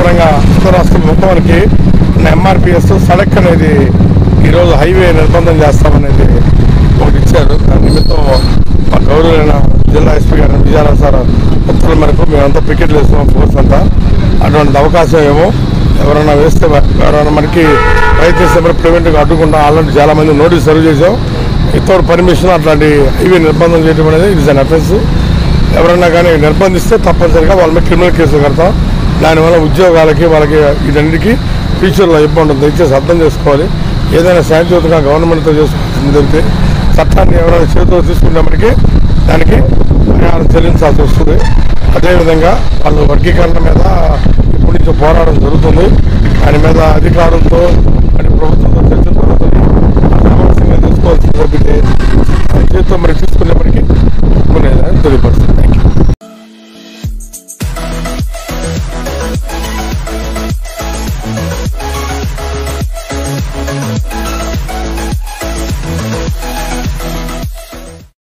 పరంగా ఆంధ్ర రాష్ట్రం మొత్తానికి ఎంఆర్పిఎస్ సడక్ అనేది ఈరోజు హైవే నిర్బంధం చేస్తామనేది ఒకటి ఇచ్చారు దాని నిమిత్తం మా గౌరవైన జిల్లా ఎస్పీ గారు విజయారావు సార్ ఉత్తర్వుల మేరకు మేమంతా పికెట్లు వేస్తున్నాం ఫోర్స్ అంతా అటువంటి అవకాశం ఏమో ఎవరైనా వేస్తే ఎవరైనా మనకి ప్రయత్నిస్తే మరి ప్రివెంట్గా అడ్డుకుంటాం ఆల్రెడీ చాలా మంది నోటీస్ సర్వ్ చేసాం వితౌట్ పర్మిషన్ అట్లాంటి హైవే నిర్బంధం చేయడం అనేది ఇట్స్ అన్ అఫెన్స్ ఎవరైనా కానీ నిర్బంధిస్తే తప్పనిసరిగా వాళ్ళ మీద క్రిమినల్ కేసులు కడతాం దానివల్ల ఉద్యోగాలకి వాళ్ళకి వీటన్నిటికీ ఫ్యూచర్లో ఇబ్బంది ఉంటుంది దయచేసి అర్థం చేసుకోవాలి ఏదైనా శాంతియుతంగా గవర్నమెంట్తో చేసుకోవాల్సింది జరిగితే చట్టాన్ని ఎవరైనా చేతిలో తీసుకున్నప్పటికీ దానికి పరిహారం చెల్లించాల్సి వస్తుంది అదేవిధంగా వాళ్ళు వర్గీకరణ మీద ఇప్పటి నుంచో పోరాటం జరుగుతుంది దాని మీద అధికారులతో మరి ప్రభుత్వంతో చర్చ జరుగుతుంది సామరస్యంగా తీసుకోవాల్సి తప్పితే చేతితో మరి తీసుకునేప్పటికీ తెలియపరుస్తుంది